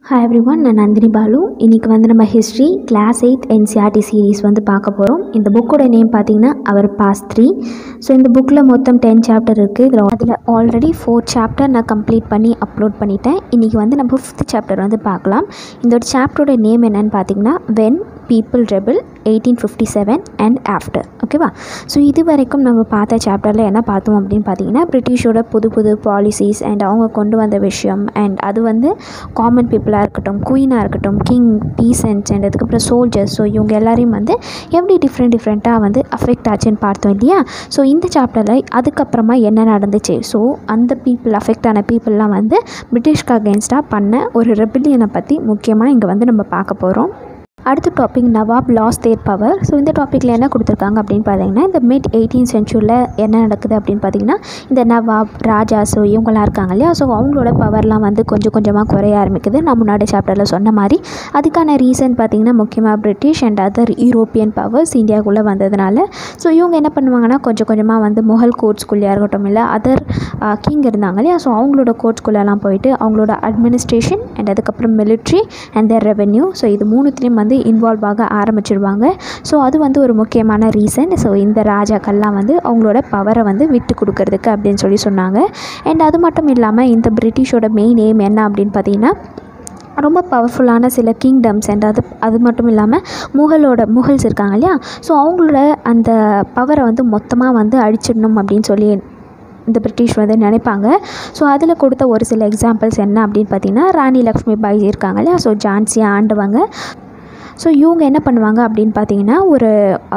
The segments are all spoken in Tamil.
ஹாய் எவ்ரி ஒன் நான் நந்தினி பாலு இன்றைக்கி வந்து நம்ம history class eight NCERT series வந்து பார்க்க போகிறோம் இந்த புக்கோட நேம் பார்த்தீங்கன்னா அவர் பாஸ் த்ரீ ஸோ இந்த புக்கில் மொத்தம் டென் சாப்டர் இருக்குது இதில் அதில் ஆல்ரெடி ஃபோர் சாப்டர் நான் கம்ப்ளீட் பண்ணி அப்லோட் பண்ணிட்டேன் இன்றைக்கி வந்து நம்ம ஃபிஃப்த் சாப்டர் வந்து பார்க்கலாம் இந்த சாப்டரோட நேம் என்னன்னு பார்த்தீங்கன்னா when people rebel eighteen fifty seven and after ஓகேவா ஸோ இது வரைக்கும் நம்ம பார்த்த சாப்டரில் என்ன பார்த்தோம் அப்படின்னு பார்த்தீங்கன்னா பிரிட்டிஷோட புது புது பாலிசிஸ் அண்ட் அவங்க கொண்டு வந்த விஷயம் அண்ட் அது வந்து காமன் பீப்புளாக இருக்கட்டும் குயினாக இருக்கட்டும் கிங் பீசன்ட்ஸ் அண்ட் அதுக்கப்புறம் சோல்ஜர்ஸ் ஸோ இவங்க எல்லாரையும் வந்து எப்படி டிஃப்ரெண்ட் டிஃப்ரெண்ட்டாக வந்து அஃபெக்ட் ஆச்சுன்னு பார்த்தோம் இல்லையா ஸோ இந்த சாப்டரில் அதுக்கப்புறமா என்ன நடந்துச்சு ஸோ அந்த பீப்புள் அஃபெக்ட் ஆன பீப்புளெலாம் வந்து பிரிட்டிஷ்க்கு அகேன்ஸ்டாக பண்ண ஒரு ரெபிலியனை பற்றி முக்கியமாக இங்கே வந்து நம்ம பார்க்க போகிறோம் அடுத்த topic nawab lose their power so இந்த டாப்பிக்கில் என்ன கொடுத்துருக்காங்க அப்படின்னு பார்த்தீங்கன்னா இந்த மிட் எயிட்டீன் சென்ச்சுரியில் என்ன நடக்குது அப்படின்னு பார்த்தீங்கன்னா இந்த நவாப் ராஜா ஸோ இவங்களாம் இருக்காங்க இல்லையா ஸோ அவங்களோட பவர்லாம் வந்து கொஞ்சம் கொஞ்சமாக குறைய ஆரம்பிக்குது நான் முன்னாடி சாப்டரில் சொன்ன மாதிரி அதுக்கான ரீசன் பார்த்தீங்கன்னா முக்கியமாக British and other European powers இந்தியாவுக்குள்ளே வந்ததுனால ஸோ இவங்க என்ன பண்ணுவாங்கன்னா கொஞ்சம் கொஞ்சமாக வந்து முகல் கோர்ட்ஸ்குள்ளேயா இருக்கட்டும் இல்லை அதர் கிங் இருந்தாங்க இல்லையா ஸோ அவங்களோட கோர்ட்ஸ்குள்ளெல்லாம் போயிட்டு அவங்களோட அட்மினிஸ்ட்ரேஷன் அண்ட் அதுக்கப்புறம் military and their revenue so இது மூணுத்துலேயும் வந்து இன்வால்வ் ஆக ஆரம்பிச்சிருவாங்க ஸோ அது வந்து ஒரு முக்கியமான ரீசன் ஸோ இந்த ராஜாக்கள்லாம் வந்து அவங்களோட பவரை வந்து விட்டு கொடுக்கறதுக்கு அப்படின்னு சொல்லி சொன்னாங்க அண்ட் அது மட்டும் இல்லாமல் இந்த பிரிட்டிஷோட மெயின் எய்ம் என்ன அப்படின்னு பார்த்தீங்கன்னா ரொம்ப பவர்ஃபுல்லான சில கிங்டம்ஸ் அண்ட் அது அது மட்டும் இல்லாமல் முகலோட முகல்ஸ் இருக்காங்க இல்லையா ஸோ அவங்களோட அந்த பவரை வந்து மொத்தமாக வந்து அழிச்சிடணும் அப்படின்னு சொல்லி இந்த பிரிட்டிஷ் வந்து நினைப்பாங்க ஸோ அதில் கொடுத்த ஒரு சில எக்ஸாம்பிள்ஸ் என்ன அப்படின்னு பார்த்தீங்கன்னா ராணி லக்ஷ்மி பாய் இருக்காங்க இல்லையா ஸோ ஜான்சியாக ஆண்டவங்க ஸோ இவங்க என்ன பண்ணுவாங்க அப்படின்னு பார்த்தீங்கன்னா ஒரு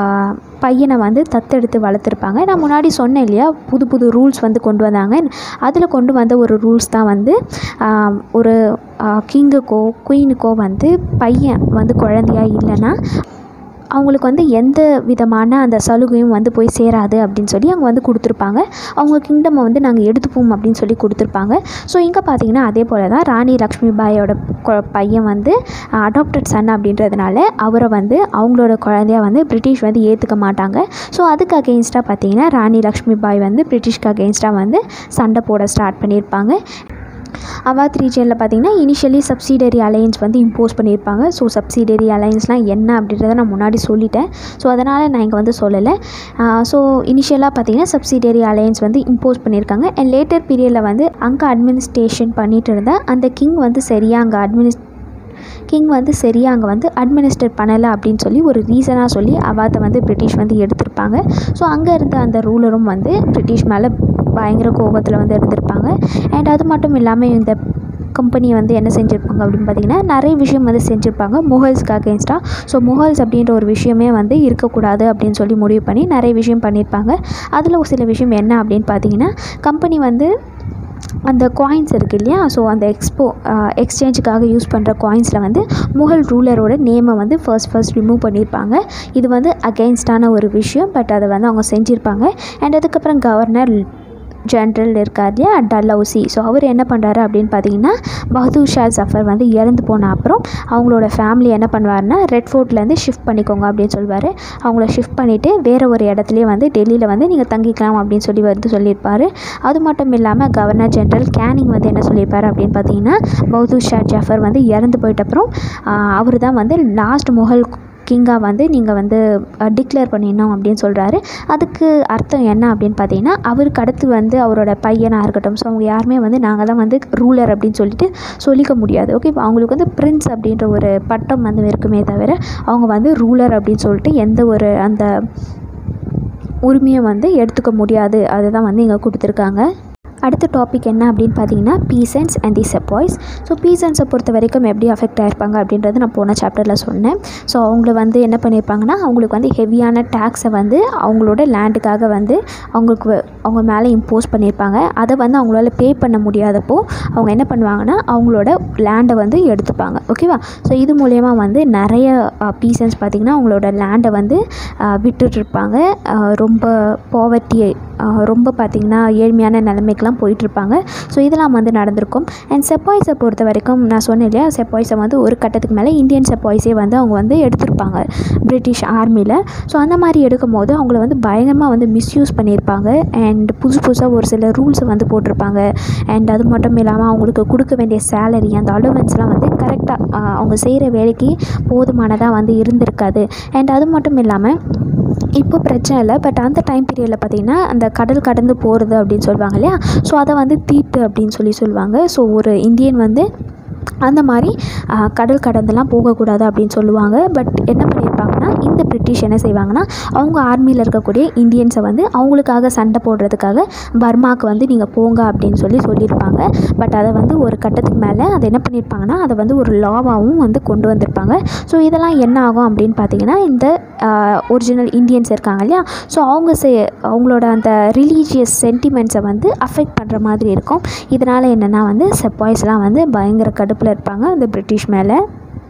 பையனை வந்து தத்தெடுத்து வளர்த்துருப்பாங்க நான் முன்னாடி சொன்னேன் இல்லையா புது புது ரூல்ஸ் வந்து கொண்டு வந்தாங்க அதில் கொண்டு வந்த ஒரு ரூல்ஸ் தான் வந்து ஒரு கிங்குக்கோ குயினுக்கோ வந்து பையன் வந்து குழந்தையா இல்லைன்னா அவங்களுக்கு வந்து எந்த விதமான அந்த சலுகையும் வந்து போய் சேராது அப்படின்னு சொல்லி அவங்க வந்து கொடுத்துருப்பாங்க அவங்க கிங்டமை வந்து நாங்கள் எடுத்துப்போம் அப்படின்னு சொல்லி கொடுத்துருப்பாங்க ஸோ இங்கே பார்த்தீங்கன்னா அதே போல் தான் ராணி லக்ஷ்மி பாயோட பையன் வந்து அடாப்டட் சன் அப்படின்றதுனால அவரை வந்து அவங்களோட குழந்தைய வந்து பிரிட்டிஷ் வந்து ஏற்றுக்க மாட்டாங்க ஸோ அதுக்கு அகெயின்ஸ்டாக பார்த்தீங்கன்னா ராணி லக்ஷ்மி பாய் வந்து பிரிட்டிஷ்க்கு அகெயின்ஸ்டாக வந்து சண்டை போட ஸ்டார்ட் பண்ணியிருப்பாங்க அவாத் ரீஜனில் பார்த்தீங்கன்னா இனிஷியலி சப்சிடரி அலையன்ஸ் வந்து இம்போஸ் பண்ணியிருப்பாங்க ஸோ சப்சிடரி அலையன்ஸ்லாம் என்ன அப்படின்றத நான் முன்னாடி சொல்லிட்டேன் ஸோ அதனால் நான் இங்கே வந்து சொல்லலை ஸோ இனிஷியலாக பார்த்தீங்கன்னா சப்சிடரி அலையன்ஸ் வந்து இம்போஸ் பண்ணியிருக்காங்க அண்ட் லேட்டர் பீரியடில் வந்து அங்கே அட்மினிஸ்ட்ரேஷன் பண்ணிகிட்டு இருந்த அந்த கிங் வந்து சரியாக அங்கே அட்மினிஸ் கிங் வந்து சரியாக அங்கே வந்து அட்மினிஸ்ட்ரேட் பண்ணலை அப்படின்னு சொல்லி ஒரு ரீசனாக சொல்லி அவாத்தை வந்து பிரிட்டிஷ் வந்து எடுத்திருப்பாங்க ஸோ அங்கே இருந்த அந்த ரூலரும் வந்து பிரிட்டிஷ் மேலே பயங்கர கோபத்தில் வந்து இருந்திருப்பாங்க அண்ட் அது மட்டும் இல்லாமல் இந்த கம்பெனி வந்து என்ன செஞ்சுருப்பாங்க அப்படின்னு பார்த்தீங்கன்னா நிறைய விஷயம் வந்து செஞ்சுருப்பாங்க முகல்ஸ்க்கு அகேன்ஸ்டாக ஸோ முகல்ஸ் அப்படின்ற ஒரு விஷயமே வந்து இருக்கக்கூடாது அப்படின்னு சொல்லி முடிவு பண்ணி நிறைய விஷயம் பண்ணியிருப்பாங்க அதில் ஒரு சில விஷயம் என்ன அப்படின்னு பார்த்தீங்கன்னா கம்பெனி வந்து அந்த காயின்ஸ் இருக்குது இல்லையா ஸோ அந்த எக்ஸ்போ எக்ஸ்சேஞ்சுக்காக யூஸ் பண்ணுற காயின்ஸில் வந்து முகல் ரூலரோட நேமை வந்து ஃபர்ஸ்ட் ஃபர்ஸ்ட் ரிமூவ் பண்ணியிருப்பாங்க இது வந்து அகெயின்ஸ்டான ஒரு விஷயம் பட் அதை வந்து அவங்க செஞ்சுருப்பாங்க அண்ட் அதுக்கப்புறம் கவர்னர் ஜென்ரல் இருக்கார் இல்லையா டல்லௌசி ஸோ அவர் என்ன பண்ணுறாரு அப்படின்னு பார்த்தீங்கன்னா பகதூர் ஷா ஜஃபர் வந்து இறந்து போன அப்புறம் அவங்களோட ஃபேமிலி என்ன பண்ணுவார்னா ரெட் ஃபோர்ட்லேருந்து ஷிஃப்ட் பண்ணிக்கோங்க அப்படின்னு சொல்லுவார் அவங்கள ஷிஃப்ட் பண்ணிவிட்டு வேறு ஒரு இடத்துலையே வந்து டெல்லியில் வந்து நீங்கள் தங்கிக்கலாம் அப்படின்னு சொல்லி வந்து சொல்லியிருப்பார் அது மட்டும் இல்லாமல் கவர்னர் ஜென்ரல் கேனிங் வந்து என்ன சொல்லியிருப்பார் அப்படின்னு பார்த்தீங்கன்னா பகதூர் ஷா ஜஃபர் வந்து இறந்து போயிட்ட அப்புறம் அவர் தான் வந்து லாஸ்ட் முகல் கிங்காக வந்து நீங்கள் வந்து டிக்ளேர் பண்ணிடணும் அப்படின்னு சொல்கிறாரு அதுக்கு அர்த்தம் என்ன அப்படின்னு பார்த்தீங்கன்னா அவருக்கு அடுத்து வந்து அவரோட பையனாக இருக்கட்டும் ஸோ அவங்க யாருமே வந்து நாங்கள் தான் வந்து ரூலர் அப்படின்னு சொல்லிட்டு சொல்லிக்க முடியாது ஓகே இப்போ அவங்களுக்கு வந்து பிரின்ஸ் அப்படின்ற ஒரு பட்டம் வந்து இருக்குமே தவிர அவங்க வந்து ரூலர் அப்படின்னு சொல்லிட்டு எந்த ஒரு அந்த உரிமையை வந்து எடுத்துக்க முடியாது அதுதான் வந்து இங்கே கொடுத்துருக்காங்க அடுத்த டாபிக் என்ன அப்படின்னு பார்த்தீங்கன்னா பீசன்ஸ் அண்ட் தி செப்பாய்ஸ் ஸோ பீசன்ஸை பொறுத்த வரைக்கும் எப்படி அஃபெக்ட் ஆகிருப்பாங்க அப்படின்றது நான் போன சாப்டரில் சொன்னேன் ஸோ அவங்கள வந்து என்ன பண்ணியிருப்பாங்கன்னா அவங்களுக்கு வந்து ஹெவியான டேக்ஸை வந்து அவங்களோட லேண்டுக்காக வந்து அவங்களுக்கு அவங்க மேலே இம்போஸ் பண்ணியிருப்பாங்க அதை வந்து அவங்களால பே பண்ண முடியாதப்போ அவங்க என்ன பண்ணுவாங்கன்னா அவங்களோட லேண்டை வந்து எடுத்துப்பாங்க ஓகேவா ஸோ இது மூலயமா வந்து நிறைய பீசன்ஸ் பார்த்திங்கன்னா அவங்களோட லேண்டை வந்து விட்டுட்ருப்பாங்க ரொம்ப பாவர்ட்டியை ஆஹ், ரொம்ப பார்த்திங்கன்னா ஏழ்மையான நிலைமைக்கெலாம் போயிட்டுருப்பாங்க ஸோ இதெல்லாம் வந்து நடந்திருக்கும் அண்ட் செப்பாய்ஸை பொறுத்த வரைக்கும் நான் சொன்னேன் இல்லையா செப்பாய்ஸை வந்து ஒரு கட்டத்துக்கு மேலே இந்தியன் செப்பாய்ஸே வந்து அவங்க வந்து எடுத்திருப்பாங்க பிரிட்டிஷ் ஆர்மியில் ஸோ அந்த மாதிரி எடுக்கும் போது அவங்கள வந்து பயங்கரமாக வந்து மிஸ்யூஸ் பண்ணியிருப்பாங்க அண்ட் புதுசு புதுசாக ஒரு சில ரூல்ஸை வந்து போட்டிருப்பாங்க அண்ட் அது மட்டும் இல்லாமல் அவங்களுக்கு கொடுக்க வேண்டிய சேலரி அந்த அலவன்ஸ்லாம் வந்து கரெக்டாக அவங்க செய்கிற வேலைக்கு போதுமானதாக வந்து இருந்திருக்காது அண்ட் அது மட்டும் இல்லாமல் இப்போ பிரச்சனை இல்லை பட் அந்த டைம் பீரியடில் பார்த்திங்கன்னா அந்த கடல் கடந்து போகிறது அப்படின்னு சொல்லுவாங்க இல்லையா ஸோ அதை வந்து தீட்டு அப்படின்னு சொல்லி சொல்லுவாங்க ஸோ ஒரு இந்தியன் வந்து அந்த மாதிரி ஆ, கடல் கடந்தெல்லாம் போகக்கூடாது அப்படின்னு சொல்லுவாங்க பட் என்ன பண்ணியிருப்பாங்கன்னா இந்த பிரிட்டிஷ் என்ன செய்வாங்கன்னா அவங்க ஆர்மியில் இருக்கக்கூடிய இந்தியன்ஸை வந்து அவங்களுக்காக சண்டை போடுறதுக்காக பர்மாவுக்கு வந்து நீங்கள் போங்க அப்படின்னு சொல்லி சொல்லியிருப்பாங்க பட் அதை வந்து ஒரு கட்டத்துக்கு மேலே அதை என்ன பண்ணியிருப்பாங்கன்னா அதை வந்து ஒரு லாவாகவும் வந்து கொண்டு வந்திருப்பாங்க ஸோ இதெல்லாம் என்ன ஆகும் அப்படின்னு பார்த்தீங்கன்னா இந்த ஒரிஜினல் இந்தியன்ஸ் இருக்காங்க இல்லையா ஸோ அவங்க செ அவங்களோட அந்த ரிலீஜியஸ் சென்டிமெண்ட்ஸை வந்து அஃபெக்ட் பண்ணுற மாதிரி இருக்கும் இதனால் என்னென்னா வந்து செப்பாய்ஸ்லாம் வந்து பயங்கர கடுப்பில் இருப்பாங்க இந்த பிரிட்டிஷ் மேலே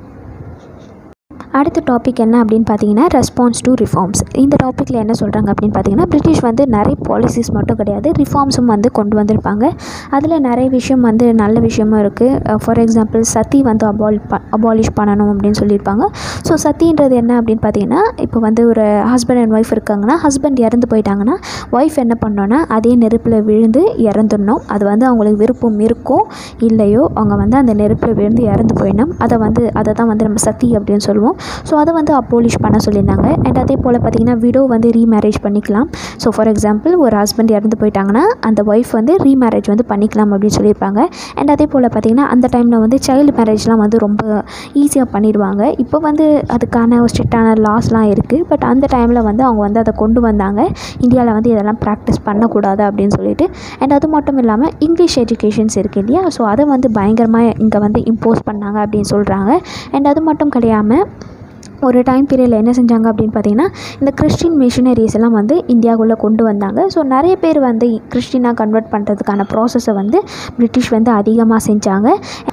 அடுத்த டாபிக் என்ன அப்படின்னு பார்த்தீங்கன்னா ரெஸ்பான்ஸ் டு ரிஃபார்ம்ஸ் இந்த டாப்பிக்கில் என்ன சொல்கிறாங்க அப்படின்னு பார்த்தீங்கன்னா பிரிட்டிஷ் வந்து நிறைய பாலிசிஸ் மட்டும் கிடையாது ரிஃபார்ம்ஸும் வந்து கொண்டு வந்திருப்பாங்க அதில் நிறைய விஷயம் வந்து நல்ல விஷயமும் இருக்குது ஃபார் எக்ஸாம்பிள் சத்தி வந்து அபால் ப அபாலிஷ் பண்ணணும் அப்படின்னு சொல்லியிருப்பாங்க ஸோ சத்தின்றது என்ன அப்படின்னு பார்த்தீங்கன்னா இப்போ வந்து ஒரு ஹஸ்பண்ட் அண்ட் ஒய்ஃப் இருக்காங்கன்னா ஹஸ்பண்ட் இறந்து போயிட்டாங்கன்னா ஒய்ஃப் என்ன பண்ணோன்னா அதே நெருப்பில் விழுந்து இறந்துடணும் அது வந்து அவங்களுக்கு விருப்பம் இருக்கோ இல்லையோ அவங்க வந்து அந்த நெருப்பில் விழுந்து இறந்து போயிடணும் அதை வந்து அதை தான் வந்து நம்ம சத்தி அப்படின்னு சொல்லுவோம் ஸோ அதை வந்து அப்பாலிஷ் பண்ண சொல்லியிருந்தாங்க அண்ட் அதே போல் பார்த்திங்கன்னா விடோ வந்து ரீமேரேஜ் பண்ணிக்கலாம் ஸோ ஃபார் எக்ஸாம்பிள் ஒரு ஹஸ்பண்ட் இறந்து போயிட்டாங்கன்னா அந்த ஒய்ஃப் வந்து ரீமேரேஜ் வந்து பண்ணிக்கலாம் அப்படின்னு சொல்லியிருப்பாங்க அண்ட் அதே போல் பார்த்திங்கன்னா அந்த டைமில் வந்து சைல்டு மேரேஜ்லாம் வந்து ரொம்ப ஈஸியாக பண்ணிடுவாங்க இப்போ வந்து அதுக்கான ஸ்ட்ரிக்டான லாஸ்லாம் இருக்குது பட் அந்த டைமில் வந்து அவங்க வந்து அதை கொண்டு வந்தாங்க இந்தியாவில் வந்து இதெல்லாம் ப்ராக்டிஸ் பண்ணக்கூடாது அப்படின்னு சொல்லிட்டு அண்ட் அது மட்டும் இல்லாமல் இங்கிலீஷ் எஜுகேஷன்ஸ் இருக்குது இல்லையா ஸோ அதை வந்து பயங்கரமாக இங்கே வந்து இம்போஸ் பண்ணாங்க அப்படின்னு சொல்கிறாங்க அண்ட் அது மட்டும் கிடையாமல் ஒரு டைம் பீரியடில் என்ன செஞ்சாங்க அப்படின்னு பார்த்தீங்கன்னா இந்த கிறிஸ்டின் மிஷினரிஸ் எல்லாம் வந்து இந்தியாவுக்குள்ளே கொண்டு வந்தாங்க ஸோ நிறைய பேர் வந்து கிறிஸ்டினாக கன்வெர்ட் பண்ணுறதுக்கான ப்ராசஸை வந்து பிரிட்டிஷ் வந்து அதிகமாக செஞ்சாங்க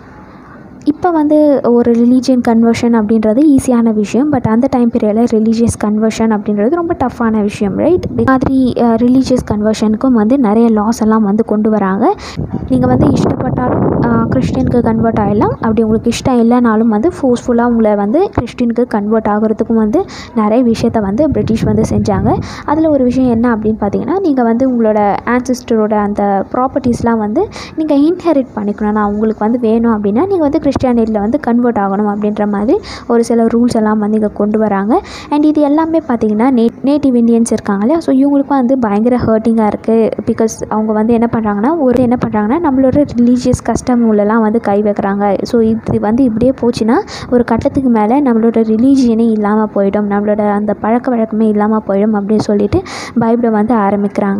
இப்போ வந்து ஒரு ரிலீஜியன் கன்வர்ஷன் அப்படின்றது ஈஸியான விஷயம் பட் அந்த டைம் பீரியடில் ரிலீஜியஸ் கன்வர்ஷன் அப்படின்றது ரொம்ப டஃப்பான விஷயம் ரைட் மாதிரி ரிலீஜியஸ் கன்வர்ஷனுக்கும் வந்து நிறைய லாஸ் எல்லாம் வந்து கொண்டு வராங்க நீங்கள் வந்து இஷ்டப்பட்டாலும் கிறிஸ்டினுக்கு கன்வெர்ட் ஆகிடலாம் அப்படி உங்களுக்கு இஷ்டம் இல்லைனாலும் வந்து ஃபோர்ஸ்ஃபுல்லாக உங்களை வந்து கிறிஸ்டினுக்கு கன்வெர்ட் ஆகிறதுக்கும் வந்து நிறைய விஷயத்த வந்து பிரிட்டிஷ் வந்து செஞ்சாங்க அதில் ஒரு விஷயம் என்ன அப்படின்னு பார்த்தீங்கன்னா நீங்கள் வந்து உங்களோட ஆன்சிஸ்டரோட அந்த ப்ராப்பர்ட்டிஸ்லாம் வந்து நீங்கள் இன்ஹெரிட் பண்ணிக்கணும் நான் உங்களுக்கு வந்து வேணும் அப்படின்னா நீங்கள் வந்து கிறிஸ்டியானிட்டியில் வந்து கன்வெர்ட் ஆகணும் அப்படின்ற மாதிரி ஒரு சில ரூல்ஸ் எல்லாம் வந்து இங்கே கொண்டு வராங்க அண்ட் இது எல்லாமே பார்த்தீங்கன்னா நே நேட்டிவ் இந்தியன்ஸ் இருக்காங்க இல்லையா ஸோ இவங்களுக்கும் வந்து பயங்கர ஹர்ட்டிங்காக இருக்குது பிகாஸ் அவங்க வந்து என்ன பண்ணுறாங்கன்னா ஒரு என்ன பண்ணுறாங்கன்னா நம்மளோட ரிலீஜியஸ் கஸ்டம் உள்ளலாம் வந்து கை வைக்கிறாங்க ஸோ இது வந்து இப்படியே போச்சுன்னா ஒரு கட்டத்துக்கு மேலே நம்மளோட ரிலீஜியனே இல்லாமல் போயிடும் நம்மளோட அந்த பழக்க வழக்கமே இல்லாமல் போயிடும் அப்படின்னு சொல்லிட்டு பைபிளை வந்து ஆரம்பிக்கிறாங்க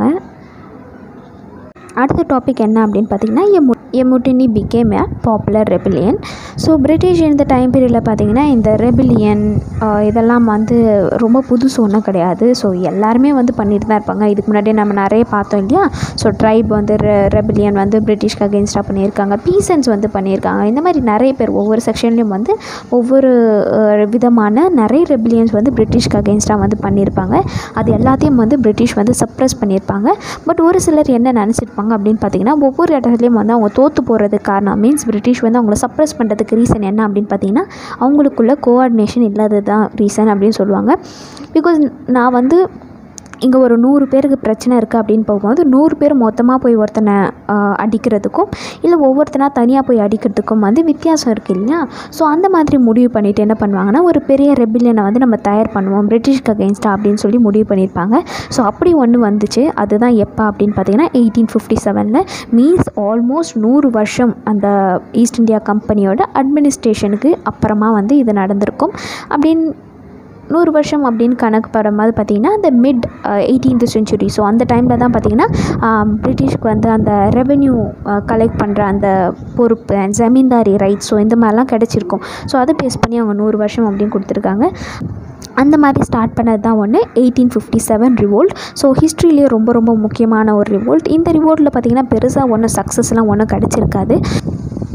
அடுத்த டாபிக் என்ன அப்படின்னு பார்த்தீங்கன்னா எமு mutiny became a popular rebellion so British இந்த டைம் பீரியடில் பார்த்தீங்கன்னா இந்த ரெபிலியன் இதெல்லாம் வந்து ரொம்ப புதுசு ஒன்றும் கிடையாது ஸோ எல்லாருமே வந்து பண்ணிட்டு தான் இருப்பாங்க இதுக்கு முன்னாடி நம்ம நிறைய பார்த்தோம் இல்லையா ஸோ ட்ரைப் வந்து ரெபிலியன் வந்து பிரிட்டிஷ்க்கு அகேன்ஸ்டாக பண்ணியிருக்காங்க பீசன்ஸ் வந்து பண்ணியிருக்காங்க இந்த மாதிரி நிறைய பேர் ஒவ்வொரு செக்ஷன்லேயும் வந்து ஒவ்வொரு அஹ், விதமான நிறைய ரெபிலியன்ஸ் வந்து பிரிட்டிஷ்க்கு அகேன்ஸ்டாக வந்து பண்ணியிருப்பாங்க அது எல்லாத்தையும் வந்து பிரிட்டிஷ் வந்து சப்ரஸ் பண்ணியிருப்பாங்க பட் ஒரு சிலர் என்ன நினச்சிருப்பாங்க அப்படின்னு பார்த்தீங்கன்னா ஒவ்வொரு இடத்துலையும் வந்து அவங்க தோற்று போகிறதுக்கு காரணம் மீன்ஸ் பிரிட்டிஷ் வந்து அவங்கள சப்ரஸ் பண்ணுறதுக்கு ரீசன் என்ன அப்படின்னு பார்த்தீங்கன்னா அவங்களுக்குள்ள கோஆர்டினேஷன் இல்லாதது தான் ரீசன் அப்படின்னு சொல்லுவாங்க பிகாஸ் நான் வந்து இங்கே ஒரு நூறு பேருக்கு பிரச்சனை இருக்குது அப்படின்னு போகும்போது நூறு பேர் மொத்தமாக போய் ஒருத்தனை ஆஹ், அடிக்கிறதுக்கும் இல்லை ஒவ்வொருத்தனா தனியாக போய் அடிக்கிறதுக்கும் வந்து வித்தியாசம் இருக்குது இல்லையா ஸோ அந்த மாதிரி முடிவு பண்ணிவிட்டு என்ன பண்ணுவாங்கன்னா ஒரு பெரிய ரெபிலியனை வந்து நம்ம தயார் பண்ணுவோம் பிரிட்டிஷ்க்கு அகேன்ஸ்டாக அப்படின்னு சொல்லி முடிவு பண்ணியிருப்பாங்க ஸோ அப்படி ஒன்று வந்துச்சு அதுதான் எப்போ அப்படின்னு பார்த்தீங்கன்னா எயிட்டீன் ஃபிஃப்டி செவனில் மீன்ஸ் ஆல்மோஸ்ட் நூறு வருஷம் அந்த ஈஸ்ட் இந்தியா கம்பெனியோட அட்மினிஸ்ட்ரேஷனுக்கு அப்புறமா வந்து இது நடந்திருக்கும் அப்படின்னு நூறு வருஷம் அப்படின்னு கணக்கு படும்போது பார்த்திங்கன்னா அந்த மிட் எயிட்டீன்த் செஞ்சுரி ஸோ அந்த டைமில் தான் பார்த்திங்கன்னா பிரிட்டிஷ்க்கு வந்து அந்த ரெவென்யூ கலெக்ட் பண்ணுற அந்த பொறுப்பு and ஜமீன்தாரி ரைட்ஸ் ஸோ இந்த மாதிரிலாம் கிடச்சிருக்கும் ஸோ அதை பேஸ் பண்ணி அவங்க நூறு வருஷம் அப்படின்னு கொடுத்துருக்காங்க அந்த மாதிரி ஸ்டார்ட் பண்ணது தான் ஒன்று eighteen fifty seven revolt so ஹிஸ்ட்ரியிலேயே ரொம்ப ரொம்ப முக்கியமான ஒரு ரிவோல்ட் இந்த ரிவோல்ட்டில் பார்த்திங்கன்னா பெருசாக ஒன்றும் சக்ஸஸ்லாம் ஒன்றும் கிடச்சிருக்காது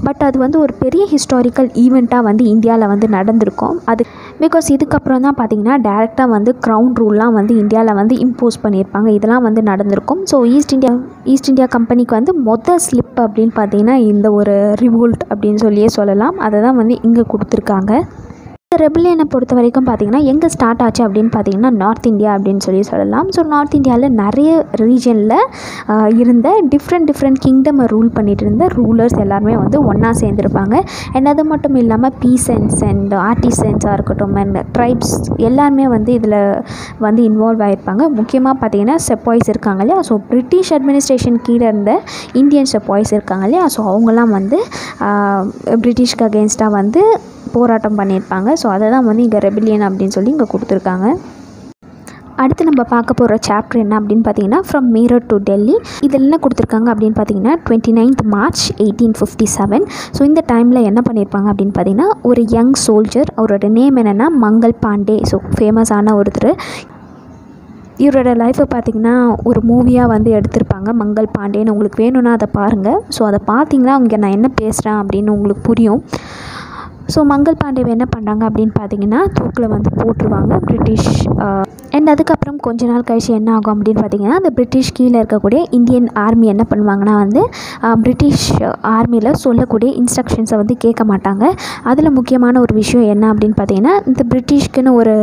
பட் அது வந்து ஒரு பெரிய ஹிஸ்டாரிக்கல் ஈவெண்ட்டாக வந்து இந்தியாவில் வந்து நடந்திருக்கும் அது பிகாஸ் இதுக்கப்புறம் தான் பார்த்தீங்கன்னா டேரெக்டாக வந்து க்ரௌன் ரூல்லாம் வந்து இந்தியாவில் வந்து இம்போஸ் பண்ணியிருப்பாங்க இதெல்லாம் வந்து நடந்திருக்கும் so East India East India கம்பெனிக்கு வந்து மொதல் ஸ்லிப் அப்படின்னு பார்த்தீங்கன்னா இந்த ஒரு ரிவோல்ட் அப்படின்னு சொல்லியே சொல்லலாம் அதை தான் வந்து இங்கே கொடுத்துருக்காங்க இந்த ரெபிலியனை பொறுத்த வரைக்கும் பார்த்தீங்கன்னா எங்கே ஸ்டார்ட் ஆச்சு அப்படின்னு பார்த்தீங்கன்னா நார்த் இந்தியா அப்படின்னு சொல்லி சொல்லலாம் ஸோ நார்த் இந்தியாவில் நிறைய ரீஜனில் இருந்த டிஃப்ரெண்ட் டிஃப்ரெண்ட் கிங்டமை ரூல் பண்ணிட்டு இருந்த ரூலர்ஸ் எல்லாருமே வந்து ஒன்றா சேர்ந்துருப்பாங்க அண்ட் அது மட்டும் இல்லாமல் பீசன்ஸ் அண்ட் ஆர்டிசன்ஸாக இருக்கட்டும் அண்ட் ட்ரைப்ஸ் எல்லாருமே வந்து இதில் வந்து இன்வால்வ் ஆகிருப்பாங்க முக்கியமாக பார்த்தீங்கன்னா செப்பாய்ஸ் இருக்காங்க இல்லையா ஸோ பிரிட்டிஷ் அட்மினிஸ்ட்ரேஷன் கீழே இருந்த இந்தியன் செப்பாய்ஸ் இருக்காங்க இல்லையா ஸோ அவங்கெல்லாம் வந்து பிரிட்டிஷ்க்கு அகேன்ஸ்டாக வந்து போராட்டம் பண்ணியிருப்பாங்க ஸோ அதை தான் வந்து இங்கே ரெபிலியன் அப்படின்னு சொல்லி இங்கே கொடுத்துருக்காங்க அடுத்து நம்ம பார்க்க போகிற சாப்டர் என்ன அப்படின்னு பார்த்தீங்கன்னா ஃப்ரம் மீரட் டு டெல்லி இதில் என்ன கொடுத்துருக்காங்க அப்படின்னு பார்த்தீங்கன்னா twenty ninth March eighteen fifty seven so இந்த டைமில் என்ன பண்ணியிருப்பாங்க அப்படின்னு பார்த்தீங்கன்னா ஒரு யங் சோல்ஜர் அவரோட நேம் என்னென்னா மங்கள் பாண்டே ஸோ ஃபேமஸான ஒருத்தர் இவரோட லைஃப்பை பார்த்தீங்கன்னா ஒரு மூவியாக வந்து எடுத்திருப்பாங்க மங்கள் பாண்டேன்னு உங்களுக்கு வேணும்னா அதை பாருங்கள் ஸோ அதை பார்த்தீங்கன்னா இங்கே நான் என்ன பேசுகிறேன் அப்படின்னு உங்களுக்கு புரியும் ஸோ மங்கள் பாண்டேவை என்ன பண்ணுறாங்க அப்படின்னு பார்த்தீங்கன்னா தூக்கில் வந்து போட்டுருவாங்க பிரிட்டிஷ் அண்ட் அதுக்கப்புறம் கொஞ்ச நாள் கழிச்சு என்ன ஆகும் அப்படின்னு பார்த்தீங்கன்னா அந்த பிரிட்டிஷ் கீழே இருக்கக்கூடிய இந்தியன் ஆர்மி என்ன பண்ணுவாங்கன்னா வந்து பிரிட்டிஷ் ஆர்மியில் சொல்லக்கூடிய இன்ஸ்ட்ரக்ஷன்ஸை வந்து கேட்க மாட்டாங்க அதில் முக்கியமான ஒரு விஷயம் என்ன அப்படின்னு பார்த்தீங்கன்னா இந்த பிரிட்டிஷ்க்குன்னு ஒரு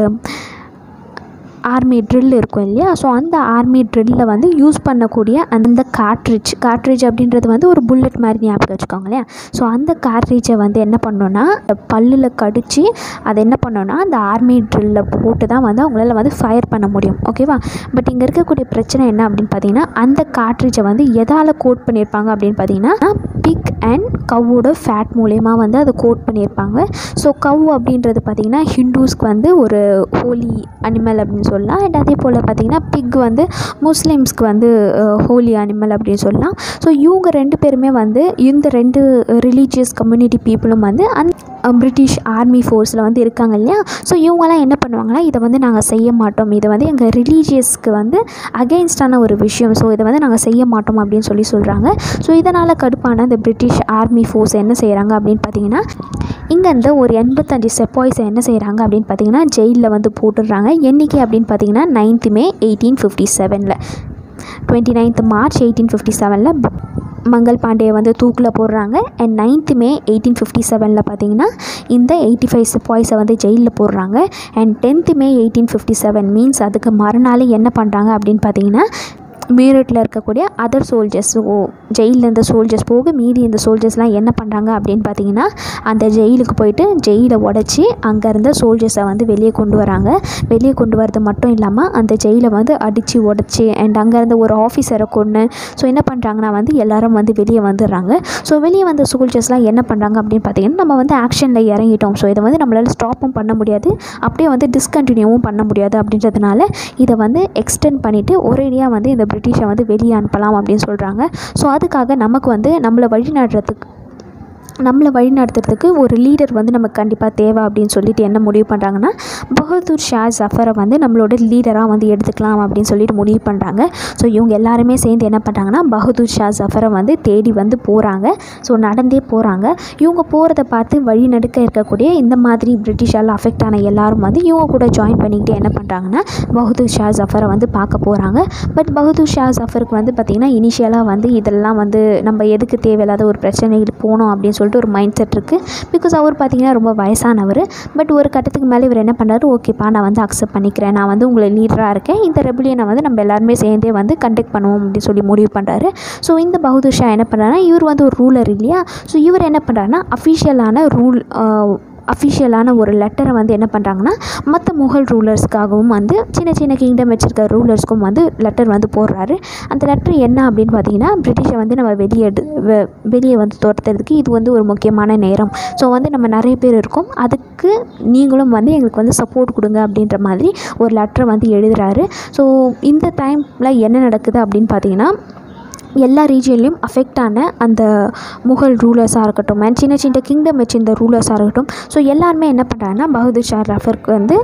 ஆர்மி ட்ரில் இருக்கும் இல்லையா ஸோ அந்த ஆர்மி ட்ரில்லில் வந்து யூஸ் பண்ணக்கூடிய அந்த கார்ட்ரிட்ஜ் கார்ட்ரிட்ஜ் அப்படின்றது வந்து ஒரு புல்லட் மாதிரி ஞாபகம் வச்சுக்கோங்க இல்லையா ஸோ அந்த கார்ட்ரிட்ஜை வந்து என்ன பண்ணோன்னா பல்லில் கடித்து அதை என்ன பண்ணோன்னா அந்த ஆர்மி ட்ரில்லில் போட்டு தான் வந்து அவங்களால வந்து ஃபயர் பண்ண முடியும் ஓகேவா பட் இங்கே இருக்கக்கூடிய பிரச்சனை என்ன அப்படின்னு பார்த்தீங்கன்னா அந்த கார்ட்ரிட்ஜை வந்து எதால் கோட் பண்ணியிருப்பாங்க அப்படின்னு பார்த்தீங்கன்னா பிக் அண்ட் கவ்வோட ஃபேட் மூலயமா வந்து அதை கோட் பண்ணியிருப்பாங்க ஸோ கவ் அப்படின்றது பார்த்திங்கன்னா ஹிந்துஸ்க்கு வந்து ஒரு ஹோலி அனிமல் அப்படின்னு சொல்லலாம் அண்ட் அதே போல் பார்த்திங்கன்னா பிக் வந்து முஸ்லீம்ஸ்க்கு வந்து ஹோலி அனிமல் அப்படின்னு சொல்லலாம் ஸோ இவங்க ரெண்டு பேருமே வந்து இந்த ரெண்டு ரிலீஜியஸ் கம்யூனிட்டி பீப்புளும் வந்து அந் பிரிட்டிஷ் ஆர்மி ஃபோர்ஸில் வந்து இருக்காங்க இல்லையா ஸோ இவங்கெல்லாம் என்ன பண்ணுவாங்கன்னா இதை வந்து நாங்கள் செய்ய மாட்டோம் இதை வந்து எங்கள் ரிலீஜியஸ்க்கு வந்து அகெயின்ஸ்டான ஒரு விஷயம் ஸோ இதை வந்து நாங்கள் செய்ய மாட்டோம் அப்படின்னு சொல்லி சொல்கிறாங்க ஸோ இதனால் கடுப்பான இந்த பிரிட்டிஷ் ஆர்மி ஃபோர்ஸ் என்ன செய்கிறாங்க அப்படின்னு பார்த்தீங்கன்னா இங்கேருந்து ஒரு எண்பத்தஞ்சு செப்பாய்ஸை என்ன செய்கிறாங்க அப்படின்னு பார்த்தீங்கன்னா ஜெயிலில் வந்து போட்டுடுறாங்க என்றைக்கு அப்படின்னு பார்த்தீங்கன்னா நைன்த் மே எயிட்டீன் ஃபிஃப்டி செவனில் twenty ninth March eighteen fifty செவனில் மங்கள் பாண்டே வந்து தூக்கில் போடுறாங்க and ninth May eighteen fifty செவனில் பார்த்தீங்கன்னா இந்த எயிட்டி ஃபைவ் சிப்பாய்ஸை வந்து ஜெயிலில் போடுறாங்க and tenth May eighteen fifty seven means அதுக்கு மறுநாள் என்ன பண்ணுறாங்க அப்படின்னு பார்த்தீங்கன்னா மீரட்டில் இருக்கக்கூடிய அதர் சோல்ஜர்ஸ் ஓ ஜெயிலில் இருந்த சோல்ஜர்ஸ் போக மீதி இந்த சோல்ஜர்ஸ்லாம் என்ன பண்ணுறாங்க அப்படின்னு பார்த்தீங்கன்னா அந்த ஜெயிலுக்கு போயிட்டு ஜெயிலை உடச்சி அங்கே இருந்த சோல்ஜர்ஸை வந்து வெளியே கொண்டு வராங்க வெளியே கொண்டு வரது மட்டும் இல்லாமல் அந்த ஜெயிலை வந்து அடித்து உடச்சி அண்ட் அங்கே இருந்த ஒரு ஆஃபீஸரை கொண்டு ஸோ என்ன பண்ணுறாங்கன்னா வந்து எல்லாரும் வந்து வெளியே வந்துடுறாங்க ஸோ வெளியே வந்த சோல்ஜர்ஸ்லாம் என்ன பண்ணுறாங்க அப்படின்னு பார்த்தீங்கன்னா நம்ம வந்து ஆக்ஷனில் இறங்கிட்டோம் ஸோ இதை வந்து நம்மளால் ஸ்டாப்பும் பண்ண முடியாது அப்படியே வந்து டிஸ்கண்டினியூவும் பண்ண முடியாது அப்படின்றதுனால இதை வந்து எக்ஸ்டெண்ட் பண்ணிவிட்டு ஒரேடியாக வந்து இந்த பிரிட்டிஷை வந்து வெளியே அனுப்பலாம் அப்படின்னு சொல்கிறாங்க ஸோ அதுக்காக நமக்கு வந்து நம்மளை வழிநடத்துறதுக்கு நம்மளை வழிநடத்துறதுக்கு ஒரு லீடர் வந்து நமக்கு கண்டிப்பாக தேவை அப்படின்னு சொல்லிட்டு என்ன முடிவு பண்ணுறாங்கன்னா பகதூர் ஷா ஜஃபரை வந்து நம்மளோட லீடராக வந்து எடுத்துக்கலாம் அப்படின்னு சொல்லிட்டு முடிவு பண்ணுறாங்க ஸோ இவங்க எல்லாருமே சேர்ந்து என்ன பண்ணுறாங்கன்னா பகதூர் ஷா ஜஃபரை வந்து தேடி வந்து போகிறாங்க ஸோ நடந்தே போகிறாங்க இவங்க போகிறத பார்த்து வழி நடுக்க இருக்கக்கூடிய இந்த மாதிரி பிரிட்டிஷால் அஃபெக்ட் ஆன எல்லாரும் வந்து இவங்க கூட ஜாயின் பண்ணிக்கிட்டு என்ன பண்ணுறாங்கன்னா பகதூர் ஷா ஜஃபரை வந்து பார்க்க போகிறாங்க பட் பகதூர் ஷா ஜஃபருக்கு வந்து பார்த்திங்கன்னா இனிஷியலாக வந்து இதெல்லாம் வந்து நம்ம எதுக்கு தேவையில்லாத ஒரு பிரச்சனைகள் போனோம் அப்படின்னு சொல்லிட்டு ஒரு மைண்ட் செட் இருக்குது பிகாஸ் அவர் பார்த்திங்கன்னா ரொம்ப வயசானவர் பட் ஒரு கட்டத்துக்கு மேலே இவர் என்ன பண்ணுறாரு ஓகேப்பா நான் வந்து அக்செப்ட் பண்ணிக்கிறேன் நான் வந்து உங்களை லீடராக இருக்கேன் இந்த ரெபிலியனை வந்து நம்ம எல்லாருமே சேர்ந்தே வந்து கண்டக்ட் பண்ணுவோம் அப்படின்னு சொல்லி முடிவு பண்ணுறாரு ஸோ இந்த பகதூர் ஷா என்ன பண்ணுறாருன்னா இவர் வந்து ஒரு ரூலர் இல்லையா ஸோ இவர் என்ன பண்ணுறாருன்னா அஃபிஷியலான ரூல் அஃபிஷியலான ஒரு லெட்டரை வந்து என்ன பண்ணுறாங்கன்னா மற்ற முகல் ரூலர்ஸ்க்காகவும் வந்து சின்ன சின்ன கிங்டம் வச்சுருக்க ரூலர்ஸ்க்கும் வந்து லெட்டர் வந்து போடுறாரு அந்த லெட்டர் என்ன அப்படின்னு பார்த்தீங்கன்னா பிரிட்டிஷை வந்து நம்ம வெளியே எடு வெ- வெளியே வந்து துரத்துறதுக்கு இது வந்து ஒரு முக்கியமான நேரம் ஸோ வந்து நம்ம நிறைய பேர் இருக்கோம் அதுக்கு நீங்களும் வந்து எங்களுக்கு வந்து சப்போர்ட் கொடுங்க அப்படின்ற மாதிரி ஒரு லெட்டரை வந்து எழுதுறாரு ஸோ இந்த டைமில் என்ன நடக்குது அப்படின்னு பார்த்தீங்கன்னா எல்லா ரீஜியன்லேயும் அஃபெக்ட் ஆன அந்த முகல் ரூலர்ஸாக இருக்கட்டும் அண்ட் சின்ன சின்ன கிங்டம் வச்சிருந்த ரூலர்ஸாக இருக்கட்டும் ஸோ எல்லாருமே என்ன பண்ணுறாங்கன்னா பகதூர் ஷா ரஃபருக்கு வந்து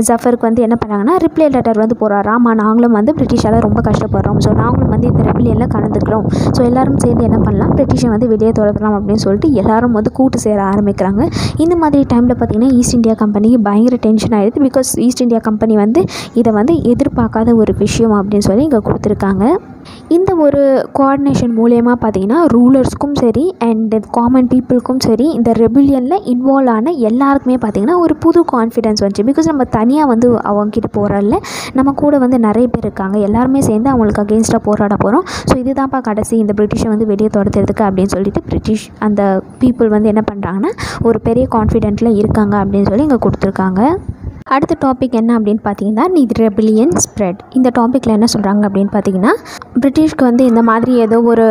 ஜஃபருக்கு வந்து என்ன பண்ணாங்கன்னா ரிப்ளை லெட்டர் வந்து போகிறார் ஆமாம் நாங்களும் வந்து பிரிட்டிஷால் ரொம்ப கஷ்டப்படுறோம் ஸோ நாங்களும் வந்து இந்த ரெபிலியனில் கலந்துக்கிறோம் ஸோ எல்லாரும் சேர்ந்து என்ன பண்ணலாம் பிரிட்டிஷை வந்து வெளியே துரத்தலாம் அப்படின்னு சொல்லிட்டு எல்லாரும் வந்து கூட்டு சேர ஆரம்பிக்கிறாங்க இந்த மாதிரி டைமில் பார்த்திங்கன்னா ஈஸ்ட் இந்தியா கம்பெனிக்கு பயங்கர டென்ஷன் ஆகிடுது பிகாஸ் ஈஸ்ட் இந்தியா கம்பெனி வந்து இதை வந்து எதிர்பார்க்காத ஒரு விஷயம் அப்படின்னு சொல்லி இங்கே கொடுத்துருக்காங்க இந்த ஒரு கோஆர்டினேஷன் மூலயமா பார்த்தீங்கன்னா ரூலர்ஸ்க்கும் சரி அண்ட் காமன் பீப்புளுக்கும் சரி இந்த ரெபிலியனில் இன்வால்வ் ஆன எல்லாருக்குமே பார்த்திங்கன்னா ஒரு புது கான்ஃபிடென்ஸ் வந்துச்சு பிகாஸ் நம்ம தனியாக வந்து அவங்கக்கிட்ட போகிறல்ல நம்ம கூட வந்து நிறைய பேர் இருக்காங்க எல்லாருமே சேர்ந்து அவங்களுக்கு அகெயின்ஸ்டாக போராட போகிறோம் ஸோ இதுதான்ப்பா கடைசி இந்த பிரிட்டிஷை வந்து வெளியே துரத்துறதுக்கு அப்படின்னு சொல்லிட்டு பிரிட்டிஷ் அந்த பீப்புள் வந்து என்ன பண்ணுறாங்கன்னா ஒரு பெரிய கான்ஃபிடென்ட்டில் இருக்காங்க அப்படின்னு சொல்லி இங்கே கொடுத்துருக்காங்க அடுத்த டாபிக் என்ன அப்படின்னு பார்த்தீங்கன்னா தி ரெபிலியன் ஸ்ப்ரெட் இந்த டாப்பிக்கில் என்ன சொல்கிறாங்க அப்படின்னு பார்த்தீங்கன்னா பிரிட்டிஷ்க்கு வந்து இந்த மாதிரி ஏதோ ஒரு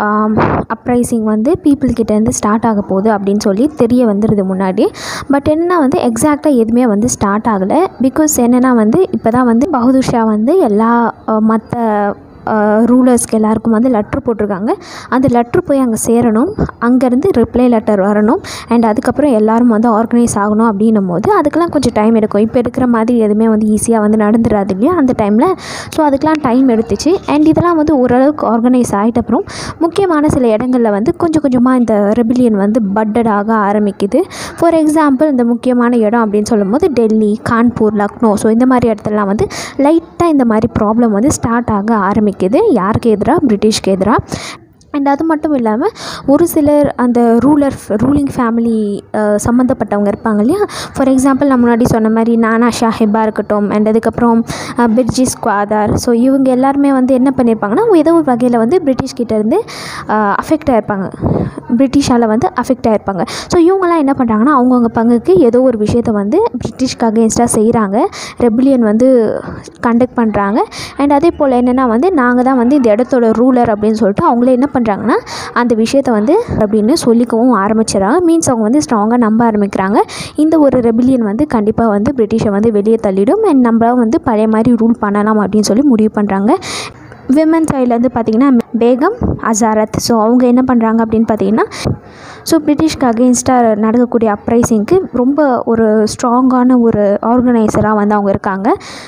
அப்ரைசிங் வந்து people கிட்ட இருந்து ஸ்டார்ட் ஆக போகுது அப்படின்னு சொல்லி தெரிய வந்துடுது முன்னாடி பட் என்னன்னா வந்து எக்ஸாக்டாக எதுவுமே வந்து ஸ்டார்ட் ஆகலை பிகாஸ் என்னென்னா வந்து இப்போ தான் வந்து பகதூர் ஷா வந்து எல்லா மற்ற ரூலர்ஸ்க்கு எல்லாருக்கும் வந்து லெட்ரு போட்டிருக்காங்க அந்த லெட்ரு போய் அங்கே சேரணும் அங்கேருந்து ரிப்ளை லெட்டர் வரணும் அண்ட் அதுக்கப்புறம் எல்லாரும் வந்து ஆர்கனைஸ் ஆகணும் அப்படின்னும் போது அதுக்கெலாம் கொஞ்சம் டைம் எடுக்கும் இப்போ எடுக்கிற மாதிரி எதுவுமே வந்து ஈஸியாக வந்து நடந்துடாது இல்லையா அந்த டைமில் ஸோ அதுக்கெலாம் டைம் எடுத்துச்சு அண்ட் இதெல்லாம் வந்து ஓரளவுக்கு ஆர்கனைஸ் ஆகிட்ட அப்புறம் முக்கியமான சில இடங்களில் வந்து கொஞ்சம் கொஞ்சமாக இந்த ரெபிலியன் வந்து பட்டட் ஆக ஆரம்பிக்குது ஃபார் எக்ஸாம்பிள் இந்த முக்கியமான இடம் அப்படின்னு சொல்லும்போது டெல்லி கான்பூர் லக்னோ ஸோ இந்த மாதிரி இடத்துலலாம் வந்து லைட்டாக இந்த மாதிரி ப்ராப்ளம் வந்து ஸ்டார்ட் ஆக ஆரம்பிக்குது யாருக்கு எதிராக பிரிட்டிஷ்க்கு எதிராக அண்ட் அது மட்டும் இல்லாமல் ஒரு சிலர் அந்த ரூலர் ரூலிங் ஃபேமிலி சம்மந்தப்பட்டவங்க இருப்பாங்க இல்லையா ஃபார் எக்ஸாம்பிள் நான் முன்னாடி சொன்ன மாதிரி நானா ஷாஹிப்பாக இருக்கட்டும் அண்ட் அதுக்கப்புறம் பிர்ஜிஸ் குவாதார் ஸோ இவங்க எல்லாருமே வந்து என்ன பண்ணியிருப்பாங்கன்னா ஏதோ ஒரு வகையில் வந்து பிரிட்டிஷ் கிட்ட இருந்து அஃபெக்ட் ஆகிருப்பாங்க பிரிட்டிஷால் வந்து அஃபெக்ட் ஆகிருப்பாங்க ஸோ இவங்கெல்லாம் என்ன பண்ணுறாங்கன்னா அவங்கவுங்க பங்குக்கு ஏதோ ஒரு விஷயத்த வந்து பிரிட்டிஷ்க்கு அகேன்ஸ்டாக செய்கிறாங்க ரெபிலியன் வந்து கண்டக்ட் பண்ணுறாங்க அண்ட் அதே போல் என்னென்னா வந்து நாங்கள் தான் வந்து இந்த இடத்தோட ரூலர் அப்படின்னு சொல்லிட்டு அவங்களே என்ன பண்ணுறாங்கன்னா அந்த விஷயத்த வந்து அப்படின்னு சொல்லிக்கவும் ஆரம்பிச்சிடறாங்க மீன்ஸ் அவங்க வந்து ஸ்ட்ராங்காக நம்ப ஆரம்பிக்கிறாங்க இந்த ஒரு ரெபிலியன் வந்து கண்டிப்பாக வந்து பிரிட்டிஷை வந்து வெளியே தள்ளிடும் அண்ட் நம்ம வந்து பழைய மாதிரி ரூல் பண்ணலாம் அப்படின்னு சொல்லி முடிவு பண்ணுறாங்க விமன் சைட்லேருந்து பார்த்தீங்கன்னா பேகம் அசாரத் ஸோ அவங்க என்ன பண்ணுறாங்க அப்படின்னு பார்த்தீங்கன்னா ஸோ பிரிட்டிஷ்க்கு அகெயின்ஸ்டாக நடக்கக்கூடிய அப்ரைசிங்க்கு ரொம்ப ஒரு ஸ்ட்ராங்கான ஒரு ஆர்கனைசராக வந்து அவங்க இருக்காங்க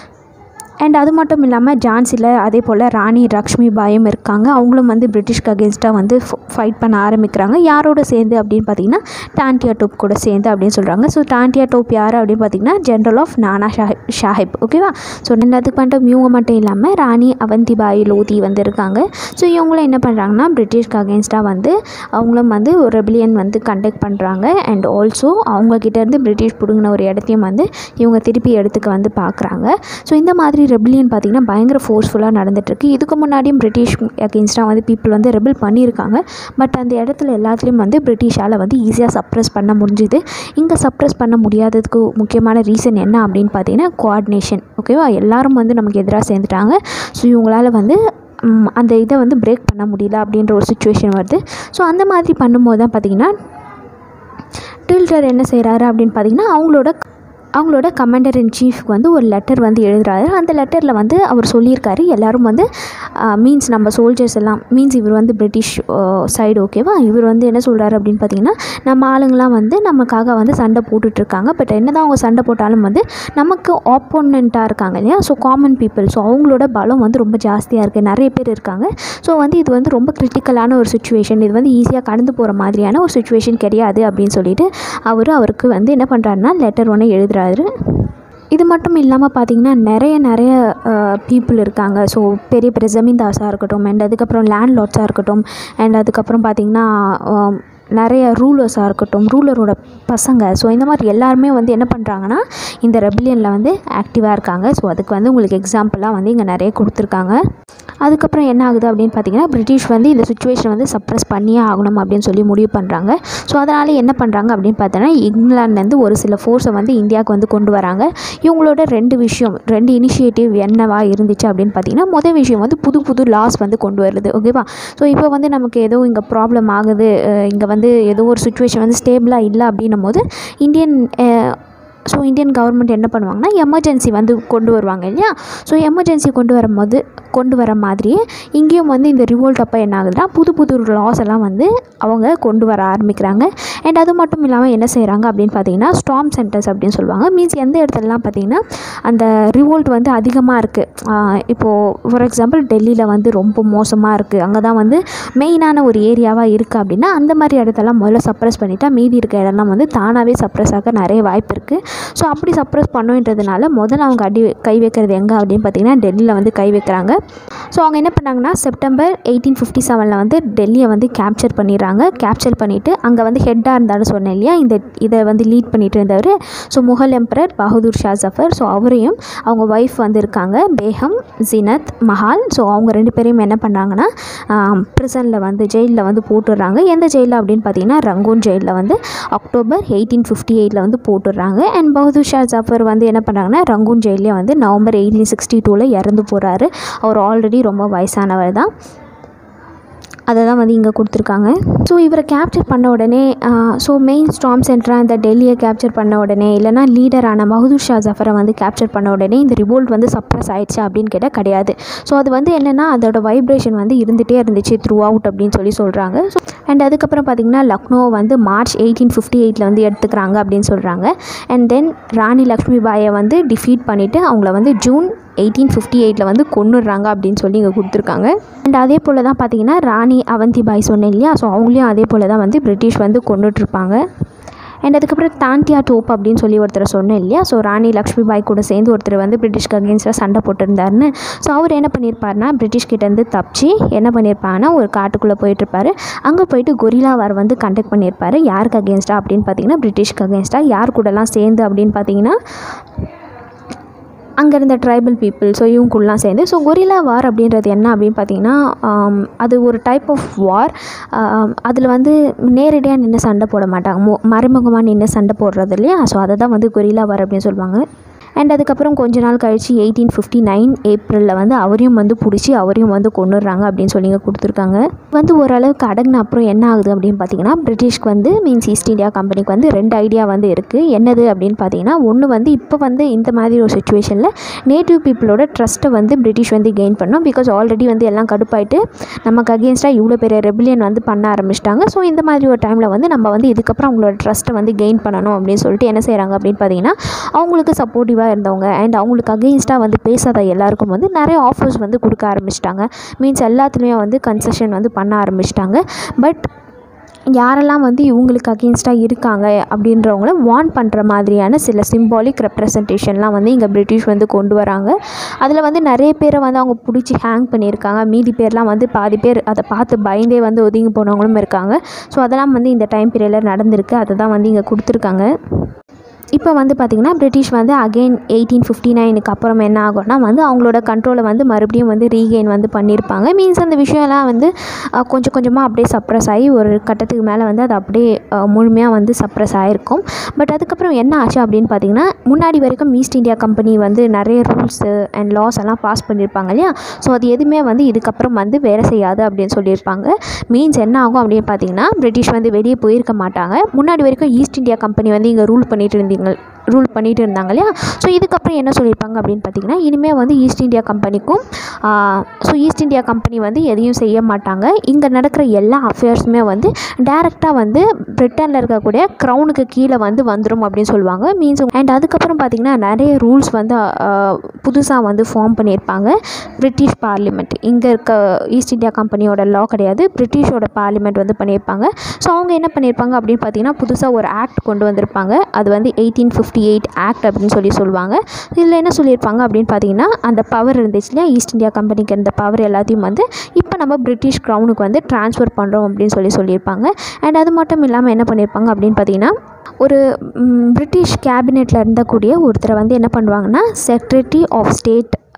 அண்ட் அது மட்டும் இல்லாமல் ஜான்சியில் அதே போல் ராணி லக்ஷ்மி பாயும் இருக்காங்க அவங்களும் வந்து பிரிட்டிஷ்க்கு அகேன்ஸ்டாக வந்து ஃபைட் பண்ண ஆரம்பிக்கிறாங்க யாரோட சேர்ந்து அப்படின்னு பார்த்தீங்கன்னா டான்டியா டோப் கூட சேர்ந்து அப்படின்னு சொல்கிறாங்க ஸோ டான்டியா டோப் யார் அப்படின்னு பார்த்தீங்கன்னா ஜென்ரல் ஆஃப் நானா ஷாஹிப் ஷாஹிப் ஓகேவா ஸோ அதுக்கு மட்டும் இவங்க மட்டும் இல்லாமல் ராணி அவந்திபாய் லோதி வந்து இருக்காங்க ஸோ இவங்களும் என்ன பண்ணுறாங்கன்னா பிரிட்டிஷ்க்கு அகேன்ஸ்டாக வந்து அவங்களும் வந்து ஒரு ரெபிலியன் வந்து கண்டக்ட் பண்ணுறாங்க அண்ட் ஆல்சோ அவங்கக்கிட்டேருந்து பிரிட்டிஷ் பிடுங்கின ஒரு இடத்தையும் வந்து இவங்க திருப்பி எடுத்துக்க வந்து பார்க்குறாங்க ஸோ இந்த மாதிரி ரெபிலியன் பார்த்திங்கன்னா பயங்கர ஃபோர்ஸ்ஃபுல்லாக நடந்துகிட்ருக்கு இதுக்கு முன்னாடியும் பிரிட்டிஷ் அகெயின்ஸ்டாக வந்து பீப்புள் வந்து ரெபிள் பண்ணியிருக்காங்க பட் அந்த இடத்துல எல்லாத்துலேயும் வந்து பிரிட்டிஷால் வந்து ஈஸியாக சப்ரஸ் பண்ண முடிஞ்சுது இங்கே சப்ரஸ் பண்ண முடியாததுக்கு முக்கியமான ரீசன் என்ன அப்படின்னு பார்த்தீங்கன்னா கோஆர்டினேஷன் ஓகேவா எல்லாரும் வந்து நமக்கு எதிராக சேர்ந்துட்டாங்க ஸோ இவங்களால வந்து ம், அந்த இதை வந்து பிரேக் பண்ண முடியல அப்படின்ற ஒரு சுச்சுவேஷன் வருது ஸோ அந்த மாதிரி பண்ணும்போது தான் பார்த்திங்கன்னா டில்டர் என்ன செய்கிறாரு அப்படின்னு பார்த்தீங்கன்னா அவங்களோட அவங்களோட கமாண்டர் இன் சீஃப்க்கு வந்து ஒரு லெட்டர் வந்து எழுதுறாரு அந்த லெட்டரில் வந்து அவர் சொல்லியிருக்காரு எல்லாரும் வந்து மீன்ஸ் நம்ம சோல்ஜர்ஸ் எல்லாம் மீன்ஸ் இவர் வந்து பிரிட்டிஷ் சைடு ஓகேவா இவர் வந்து என்ன சொல்கிறாரு அப்படின்னு பார்த்தீங்கன்னா நம்ம ஆளுங்களாம் வந்து நமக்காக வந்து சண்டை போட்டுட்ருக்காங்க பட் என்ன தான் அவங்க சண்டை போட்டாலும் வந்து நமக்கு ஆப்போனண்ட்டாக இருக்காங்க இல்லையா ஸோ காமன் பீப்புள் ஸோ அவங்களோட பலம் வந்து ரொம்ப ஜாஸ்தியாக இருக்குது நிறைய பேர் இருக்காங்க ஸோ வந்து இது வந்து ரொம்ப கிரிட்டிக்கலான ஒரு சுச்சுவேஷன் இது வந்து ஈஸியாக கடந்து போகிற மாதிரியான ஒரு சுச்சுவேஷன் கிடையாது அப்படின்னு சொல்லிட்டு அவர் அவருக்கு வந்து என்ன பண்ணுறாருன்னா லெட்டர் ஒன்று எழுதுறாரு இது மட்டும் இல்லாமல் பார்த்தீங்கன்னா நிறைய நிறைய பீப்புள் இருக்காங்க ஸோ பெரிய பெரிய ஜமீன்தாஸாக இருக்கட்டும் அண்ட் அதுக்கப்புறம் லேண்ட் லாட்ஸாக இருக்கட்டும் அண்ட் அதுக்கப்புறம் பார்த்தீங்கன்னா ஆம், நிறைய ரூலர்ஸாக இருக்கட்டும் ரூலரோட பசங்க ஸோ இந்த மாதிரி எல்லாருமே வந்து என்ன பண்ணுறாங்கன்னா இந்த ரெபிலியனில் வந்து ஆக்டிவாக இருக்காங்க ஸோ அதுக்கு வந்து உங்களுக்கு எக்ஸாம்பிளாக வந்து இங்கே நிறைய கொடுத்துருக்காங்க அதுக்கப்புறம் என்ன ஆகுது அப்படின்னு பார்த்தீங்கன்னா பிரிட்டிஷ் வந்து இந்த சுச்சுவேஷன் வந்து சப்ரஸ் பண்ணியே ஆகணும் அப்படின்னு சொல்லி முடிவு பண்ணுறாங்க ஸோ அதனால் என்ன பண்ணுறாங்க அப்படின்னு பார்த்தோன்னா இங்கிலாந்துலேருந்து ஒரு சில ஃபோர்ஸை வந்து இந்தியாவுக்கு வந்து கொண்டு வராங்க இவங்களோட ரெண்டு விஷயம் ரெண்டு இனிஷியேட்டிவ் என்னவா இருந்துச்சு அப்படின்னு பார்த்தீங்கன்னா முதல் விஷயம் வந்து புது புது லாஸ் வந்து கொண்டு வருது ஓகேவா ஸோ இப்போ வந்து நமக்கு ஏதோ இங்கே ப்ராப்ளம் ஆகுது இங்கே வந்து ஏதோ ஒரு சுச்சுவேஷன் வந்து ஸ்டேபிளாக இல்லை அப்படின்னும் போது இந்தியன் ஸோ இந்தியன் கவர்மெண்ட் என்ன பண்ணுவாங்கன்னா எமர்ஜென்சி வந்து கொண்டு வருவாங்க இல்லையா ஸோ எமர்ஜென்சி கொண்டு வரும்போது கொண்டு வர மாதிரியே இங்கேயும் வந்து இந்த ரிவோல்ட் அப்போ என்ன ஆகுதுன்னா புது புது லாஸ் எல்லாம் வந்து அவங்க கொண்டு வர ஆரம்பிக்கிறாங்க அண்ட் அது மட்டும் இல்லாமல் என்ன செய்கிறாங்க அப்படின்னு பார்த்தீங்கன்னா ஸ்டாம் சென்டர்ஸ் அப்படின்னு சொல்லுவாங்க மீன்ஸ் எந்த இடத்துலலாம் பார்த்தீங்கன்னா அந்த ரிவோல்ட் வந்து அதிகமாக இருக்குது இப்போது ஃபார் எக்ஸாம்பிள் டெல்லியில் வந்து ரொம்ப மோசமாக இருக்குது அங்கே தான் வந்து மெயினான ஒரு ஏரியாவாக இருக்குது அப்படின்னா அந்த மாதிரி இடத்தெல்லாம் முதல்ல சப்ரஸ் பண்ணிட்டா மீதி இருக்க இடம்லாம் வந்து தானாகவே சப்ரஸ் ஆக நிறைய வாய்ப்பு இருக்குது ஸோ அப்படி சப்ரஸ் பண்ணுன்றதுனால முதல்ல அவங்க அடி கை வைக்கிறது எங்கே அப்படின்னு பார்த்தீங்கன்னா டெல்லியில் வந்து கை வைக்கிறாங்க ஸோ அவங்க என்ன பண்ணாங்கன்னா செப்டம்பர் எயிட்டீன் ஃபிஃப்டி செவனில் வந்து டெல்லியை வந்து கேப்சர் பண்ணிடுறாங்க கேப்சர் பண்ணிவிட்டு அங்கே வந்து ஹெட்டாக இருந்தாலும் சொன்னேன் இல்லையா இந்த இதை வந்து லீட் பண்ணிட்டு இருந்தவர் so Mughal emperor Bahadur Shah Zafar so அவரையும் அவங்க ஒய்ஃப் வந்து இருக்காங்க பேகம் ஜினத் மஹால் ஸோ அவங்க ரெண்டு பேரையும் என்ன பண்ணாங்கன்னா ப்ரிசனில் வந்து ஜெயிலில் வந்து போட்டுடுறாங்க எந்த ஜெயிலில் அப்படின்னு பார்த்தீங்கன்னா ரங்கூன் ஜெயிலில் வந்து அக்டோபர் எயிட்டீன் ஃபிஃப்டி எயிட்டில் வந்து போட்டுடுறாங்க அண்ட் பகதூர் ஷா ஜஃபர் வந்து என்ன பண்ணுறாங்கன்னா ரங்கூன் ஜெயிலே வந்து நவம்பர் எயிட்டீன் சிக்ஸ்டி டூவில் இறந்து போகிறாரு அவர் ஆல்ரெடி ரொம்ப வயசானவர் தான் அதை தான் வந்து இங்கே கொடுத்துருக்காங்க ஸோ இவரை கேப்சர் பண்ண உடனே ஸோ மெயின் ஸ்டாம் சென்டராக இந்த டெல்லியை கேப்சர் பண்ண உடனே இல்லைனா லீடரான பகதூர் ஷா ஜஃபரை வந்து கேப்சர் பண்ண உடனே இந்த ரிவோல்ட் வந்து சப்ரஸ் ஆயிடுச்சு அப்படின்னு கேட்டால் கிடையாது ஸோ அது வந்து என்னென்னா அதோட வைப்ரேஷன் வந்து இருந்துகிட்டே இருந்துச்சு த்ரூ அவுட் அப்படின்னு சொல்லி சொல்கிறாங்க ஸோ அண்ட் அதுக்கப்புறம் பார்த்திங்கன்னா லக்னோ வந்து மார்ச் எயிட்டீன் ஃபிஃப்டி எயிட்டில் வந்து எடுத்துக்கிறாங்க அப்படின்னு சொல்கிறாங்க அண்ட் தென் ராணி லக்ஷ்மி பாயை வந்து டிஃபீட் பண்ணிவிட்டு அவங்கள வந்து ஜூன் எயிட்டீன் ஃபிஃப்டி எயிட்டில் வந்து கொண்டுடுறாங்க அப்படின்னு சொல்லி இங்கே கொடுத்துருக்காங்க அண்ட் அதே போல் தான் பார்த்தீங்கன்னா ராணி அவந்திபாய் சொன்னேன் இல்லையா ஸோ அவங்களையும் அதே போல் தான் வந்து பிரிட்டிஷ் வந்து கொண்டுட்ருப்பாங்க அண்ட் அதுக்கப்புறம் தாண்டியா டோப் அப்படின்னு சொல்லி ஒருத்தர் சொன்னேன் இல்லையா ஸோ ராணி லக்ஷ்மி பாய் கூட சேர்ந்து ஒருத்தர் வந்து பிரிட்டிஷ்க்கு அகேன்ஸ்டாக சண்டை போட்டிருந்தாருன்னு ஸோ அவர் என்ன பண்ணியிருப்பாருனா பிரிட்டிஷ் கிட்டேருந்து தப்பிச்சு என்ன பண்ணியிருப்பாருன்னா ஒரு காட்டுக்குள்ளே போயிட்டுருப்பாரு அங்கே போயிட்டு கொரில்லா வார் வந்து கண்டக்ட் பண்ணியிருப்பாரு யாருக்கு அகேன்ஸ்டாக அப்படின்னு பார்த்தீங்கன்னா பிரிட்டிஷ்க்கு அகேன்ஸ்டாக யார் கூடலாம் சேர்ந்து அப்படின்னு பார்த்தீங்கன்னா அங்கே இருந்த ட்ரைபல் பீப்புள் ஸோ இவங்கக்குள்ளலாம் சேர்ந்து ஸோ கொரில்லா வார் அப்படின்றது என்ன அப்படின்னு பார்த்தீங்கன்னா ஆம், அது ஒரு டைப் ஆஃப் வார் அதில் வந்து நேரடியாக நின்று சண்டை போட மாட்டாங்க மோ மறைமுகமாக நின்று சண்டை போடுறது இல்லையா ஸோ அதை தான் வந்து கொரில்லா வார் அப்படின்னு சொல்லுவாங்க அண்ட் அதுக்கப்புறம் கொஞ்ச நாள் கழிச்சு எயிட்டீன் ஃபிஃப்டி நைன் ஏப்ரலில் வந்து அவரையும் வந்து பிடிச்சி அவரையும் வந்து கொண்டுடுறாங்க அப்படின்னு சொல்லி இங்க கொடுத்துருக்காங்க வந்து ஓரளவுக்கு அடங்கின அப்புறம் என்ன ஆகுது அப்படின்னு பார்த்தீங்கன்னா பிரிட்டிஷ்க்கு வந்து மீன்ஸ் ஈஸ்ட் இந்தியா கம்பெனிக்கு வந்து ரெண்டு ஐடியா வந்து இருக்குது என்னது அப்படின்னு பார்த்தீங்கன்னா ஒன்று வந்து இப்போ வந்து இந்த மாதிரி ஒரு சுச்சுவேஷனில் நேட்டிவ் பீப்புளோட ட்ரஸ்ட்டை வந்து பிரிட்டிஷ் வந்து கெயின் பண்ணோம் பிகாஸ் ஆல்ரெடி வந்து எல்லாம் கடுப்பாயிட்டு நமக்கு அகேன்ஸ்டாக இவ்வளோ பெரிய ரெபிலியன் வந்து பண்ண ஆரம்பிச்சிட்டாங்க ஸோ இந்த மாதிரி ஒரு டைமில் வந்து நம்ம வந்து இதுக்கப்புறம் அவங்களோட ட்ரஸ்ட்டை வந்து கெயின் பண்ணணும் அப்படின்னு சொல்லிட்டு என்ன செய்கிறாங்க அப்படின்னு பார்த்தீங்கன்னா அவங்களுக்கு சப்போர்ட்டிவாக இருந்தவங்க அண்ட் அவங்களுக்கு அகெயின்ஸ்டாக வந்து பேசாத எல்லாருக்கும் வந்து நிறைய ஆஃபர்ஸ் வந்து கொடுக்க ஆரம்பிச்சிட்டாங்க மீன்ஸ் எல்லாத்துலேயும் வந்து கன்செஷன் வந்து பண்ண ஆரம்பிச்சிட்டாங்க பட் யாரெல்லாம் வந்து இவங்களுக்கு அகெயின்ஸ்டாக இருக்காங்க அப்படின்றவங்கள வார்ன் பண்ணுற மாதிரியான சில சிம்பாலிக் ரெப்ரசன்டேஷன்லாம் வந்து இங்கே பிரிட்டிஷ் வந்து கொண்டு வராங்க அதில் வந்து நிறைய பேரை வந்து அவங்க பிடிச்சி ஹேங் பண்ணியிருக்காங்க மீதி பேர்லாம் வந்து பாதி பேர் அதை பார்த்து பயந்தே வந்து ஒதுங்கி போனவங்களும் இருக்காங்க ஸோ அதெல்லாம் வந்து இந்த டைம் பீரியடில் நடந்திருக்கு அதை தான் வந்து இங்கே கொடுத்துருக்காங்க இப்போ வந்து பார்த்திங்கன்னா பிரிட்டிஷ் வந்து அகெயின் எயிட்டீன் ஃபிஃப்டி நைனுக்கு அப்புறம் என்ன ஆகும்னா வந்து அவங்களோட கண்ட்ரோலை வந்து மறுபடியும் வந்து ரீகெயின் வந்து பண்ணியிருப்பாங்க மீன்ஸ் அந்த விஷயம்லாம் வந்து அஹ், கொஞ்சம் கொஞ்சமாக அப்படியே சப்ரஸ் ஆகி ஒரு கட்டத்துக்கு மேலே வந்து அது அப்படியே முழுமையாக வந்து சப்ரஸ் ஆகிருக்கும் பட் அதுக்கப்புறம் என்ன ஆச்சு அப்படின்னு பார்த்தீங்கன்னா முன்னாடி வரைக்கும் ஈஸ்ட் இந்தியா கம்பெனி வந்து நிறைய ரூல்ஸு அண்ட் லாஸ் எல்லாம் பாஸ் பண்ணியிருப்பாங்க இல்லையா ஸோ அது எதுவுமே வந்து இதுக்கப்புறம் வந்து வேலை செய்யாது அப்படின்னு சொல்லியிருப்பாங்க மீன்ஸ் என்ன ஆகும் அப்படின்னு பார்த்தீங்கன்னா பிரிட்டிஷ் வந்து வெளியே போயிருக்க மாட்டாங்க முன்னாடி வரைக்கும் ஈஸ்ட் இந்தியா கம்பெனி வந்து இங்கே ரூல் பண்ணிட்டு இருந்தீங்க ரூல் பண்ணிட்டு இருந்தாங்க இல்லையா ஸோ இதுக்கப்புறம் என்ன சொல்லியிருப்பாங்க அப்படின்னு பார்த்தீங்கன்னா இனிமேல் வந்து ஈஸ்ட் இந்தியா கம்பெனிக்கும் ஸோ ஈஸ்ட் இந்தியா கம்பெனி வந்து எதையும் செய்ய மாட்டாங்க இங்கே நடக்கிற எல்லா அஃபேர்ஸுமே வந்து டேரெக்டாக வந்து பிரிட்டனில் இருக்கக்கூடிய க்ரௌனுக்கு கீழே வந்து வந்துடும் அப்படின்னு சொல்லுவாங்க மீன்ஸ் அண்ட் அதுக்கப்புறம் பார்த்திங்கன்னா நிறைய ரூல்ஸ் வந்து புதுசாக வந்து ஃபார்ம் பண்ணியிருப்பாங்க பிரிட்டிஷ் பார்லிமெண்ட் இங்கே இருக்க ஈஸ்ட் இந்தியா கம்பெனியோட லா கிடையாது பிரிட்டிஷோட பார்லிமெண்ட் வந்து பண்ணியிருப்பாங்க ஸோ அவங்க என்ன பண்ணியிருப்பாங்க அப்படின்னு பார்த்தீங்கன்னா புதுசாக ஒரு ஆக்ட் கொண்டு வந்திருப்பாங்க அது வந்து எயிட்டீன் ஃபிஃப்டி எயிட் ஆக்ட் அப்படின்னு சொல்லி சொல்லுவாங்க இதில் என்ன சொல்லியிருப்பாங்க அப்படின்னு பார்த்தீங்கன்னா அந்த பவர் இருந்துச்சு இல்லையா ஈஸ்ட் இந்தியா கம்பெனிக்கு இருந்த பவர் எல்லாத்தையும் வந்து இப்போ நம்ம பிரிட்டிஷ் க்ரௌனுக்கு வந்து ட்ரான்ஸ்ஃபர் பண்ணுறோம் அப்படின்னு சொல்லி சொல்லியிருப்பாங்க அண்ட் அது மட்டும் இல்லாமல் என்ன பண்ணியிருப்பாங்க அப்படின்னு பார்த்தீங்கன்னா ஒரு ம், பிரிட்டிஷ் கேபினெட்டில் இருந்தக்கூடிய ஒருத்தரை வந்து என்ன பண்ணுவாங்கன்னா செக்ரட்டரி ஆஃப் ஸ்டேட்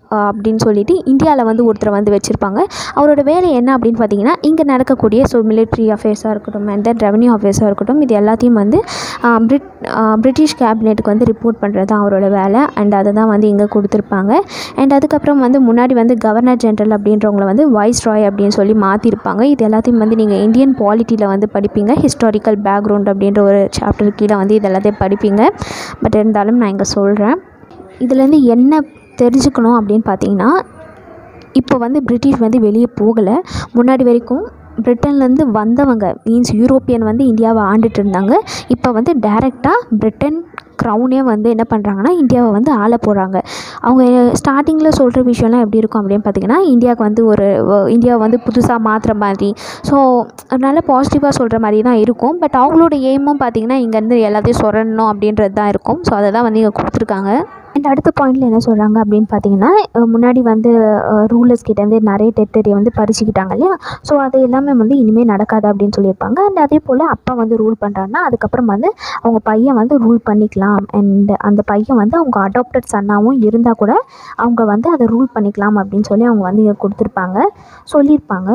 அப்படின்னு சொல்லிட்டு இந்தியாவில் வந்து ஒருத்தரை வந்து வச்சுருப்பாங்க அவரோட வேலை என்ன அப்படின்னு பார்த்தீங்கன்னா இங்கே நடக்கக்கூடிய ஸோ மிலிட்ரி அஃபேர்ஸாக இருக்கட்டும் அண்ட் தென் ரெவன்யூ அஃபேர்ஸாக இருக்கட்டும் இது எல்லாத்தையும் வந்து ஆஹ், பிரிட் ஆஹ், பிரிட்டிஷ் கேபினெட்டுக்கு வந்து ரிப்போர்ட் பண்ணுறது தான் அவரோட வேலை அண்ட் அதை தான் வந்து இங்கே கொடுத்துருப்பாங்க அண்ட் அதுக்கப்புறம் வந்து முன்னாடி வந்து கவர்னர் ஜென்ரல் அப்படின்றவங்கள வந்து வாய்ஸ் ராய் அப்படின்னு சொல்லி மாற்றிருப்பாங்க இது எல்லாத்தையும் வந்து நீங்கள் இந்தியன் பாலிட்டியில் வந்து படிப்பீங்க ஹிஸ்டாரிக்கல் பேக்ரவுண்ட் அப்படின்ற ஒரு சாப்டர் கீழே வந்து இது எல்லாத்தையும் படிப்பீங்க பட் இருந்தாலும் நான் இங்கே சொல்கிறேன் இதுலேருந்து என்ன தெரிஞ்சுக்கணும் அப்படின்னு பார்த்தீங்கன்னா இப்போ வந்து பிரிட்டிஷ் வந்து வெளியே போகலை முன்னாடி வரைக்கும் பிரிட்டன்லேருந்து வந்தவங்க மீன்ஸ் யூரோப்பியன் வந்து இந்தியாவை ஆண்டுட்டு இருந்தாங்க இப்போ வந்து டைரெக்டாக பிரிட்டன் க்ரௌனே வந்து என்ன பண்ணுறாங்கன்னா இந்தியாவை வந்து ஆள போகிறாங்க அவங்க ஸ்டார்டிங்கில் சொல்கிற விஷயம்லாம் எப்படி இருக்கும் அப்படின்னு பார்த்தீங்கன்னா இந்தியாவுக்கு வந்து ஒரு வ- இந்தியாவை வந்து புதுசாக மாற்றுற மாதிரி ஸோ அதனால பாசிட்டிவாக சொல்கிற மாதிரி தான் இருக்கும் பட் அவங்களோட எய்மும் பார்த்தீங்கன்னா இங்கேருந்து எல்லாத்தையும் சொல்லணும் அப்படின்றது தான் இருக்கும் ஸோ அதை தான் வந்து இங்கே கொடுத்துருக்காங்க அண்ட் அடுத்த பாயிண்டில் என்ன சொல்கிறாங்க அப்படின்னு பார்த்தீங்கன்னா அஹ் முன்னாடி வந்து ரூலர்ஸ் கிட்டேருந்து நிறைய டெரிட்டரியை வந்து பறிச்சுக்கிட்டாங்க இல்லையா ஸோ அது எல்லாமே வந்து இனிமேல் நடக்காது அப்படின்னு சொல்லியிருப்பாங்க அண்ட் அதே போல் அப்பா வந்து ரூல் பண்ணுறாங்கன்னா அதுக்கப்புறம் வந்து அவங்க பையன் வந்து ரூல் பண்ணிக்கலாம் அண்ட் அந்த பையன் வந்து அவங்க அடாப்டட் சன்னாகவும் இருந்தால் கூட அவங்க வந்து அதை ரூல் பண்ணிக்கலாம் அப்படின்னு சொல்லி அவங்க வந்து இங்கே கொடுத்துருப்பாங்க சொல்லியிருப்பாங்க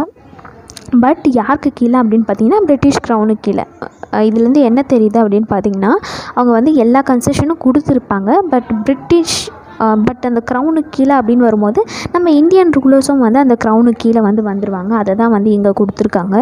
பட் யாருக்கு கீழே அப்படின்னு பார்த்தீங்கன்னா பிரிட்டிஷ் க்ரௌனுக்கு கீழே அஹ் இதுலேருந்து என்ன தெரியுது அப்படின்னு பார்த்தீங்கன்னா அவங்க வந்து எல்லா கன்செஷனும் கொடுத்துருப்பாங்க பட் பிரிட்டிஷ் பட் அந்த க்ரௌனுக்கு கீழே அப்படின்னு வரும்போது நம்ம இந்தியன் ரூலர்ஸும் வந்து அந்த க்ரௌனுக்கு கீழே வந்து வந்துடுவாங்க அதை தான் வந்து இங்கே கொடுத்துருக்காங்க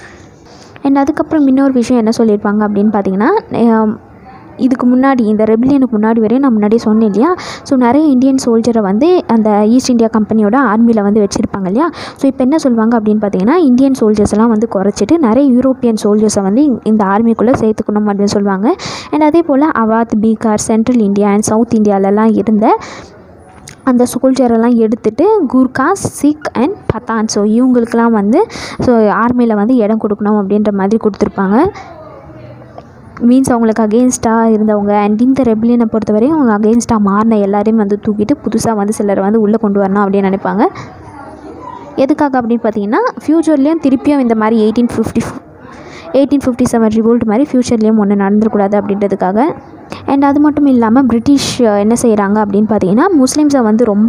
அண்ட் அதுக்கப்புறம் இன்னொரு விஷயம் என்ன சொல்லியிருப்பாங்க அப்படின்னு பார்த்தீங்கன்னா அஹ் இதுக்கு முன்னாடி இந்த ரெபிலியனுக்கு முன்னாடி வரையும் நான் முன்னாடியே சொன்னேன் இல்லையா ஸோ நிறைய இந்தியன் சோல்ஜரை வந்து அந்த ஈஸ்ட் இந்தியா கம்பெனியோட ஆர்மியில் வந்து வச்சுருப்பாங்க இல்லையா ஸோ இப்போ என்ன சொல்லுவாங்க அப்படின்னு பார்த்தீங்கன்னா இந்தியன் சோல்ஜர்ஸ் எல்லாம் வந்து குறைச்சிட்டு நிறைய யூரோப்பியன் சோல்ஜர்ஸை வந்து இங்க- இந்த ஆர்மிக்குள்ளே சேர்த்துக்கணும் அப்படின்னு சொல்லுவாங்க அண்ட் அதே போல் Awadh Bihar central India and south இந்தியாலலாம் இருந்த அந்த சோல்ஜரெல்லாம் எடுத்துட்டு கூர்காஸ் சிக் அண்ட் பத்தான் ஸோ இவங்களுக்கெல்லாம் வந்து ஸோ ஆர்மியில் வந்து இடம் கொடுக்கணும் அப்படின்ற மாதிரி கொடுத்துருப்பாங்க மீன்ஸ் அவங்களுக்கு அகெயின்ஸ்டாக இருந்தவங்க அண்ட் இந்த ரெபிலியனை பொறுத்தவரையும் அவங்க அகெயின்ஸ்டாக மாறின எல்லாரையும் வந்து தூக்கிட்டு புதுசாக வந்து சிலரை வந்து உள்ளே கொண்டு வரணும் அப்படின்னு நினைப்பாங்க எதுக்காக அப்படின்னு பார்த்தீங்கன்னா ஃப்யூச்சர்லேயும் திருப்பியும் இந்த மாதிரி eighteen fifty eighteen fifty seven revolt மாதிரி ஃப்யூச்சர்லேயும் ஒன்று நடந்துடக்கூடாது அப்படின்றதுக்காக அண்ட் அது மட்டும் இல்லாமல் பிரிட்டிஷ் அஹ், என்ன செய்கிறாங்க அப்படின்னு பார்த்தீங்கன்னா முஸ்லீம்ஸை வந்து ரொம்ப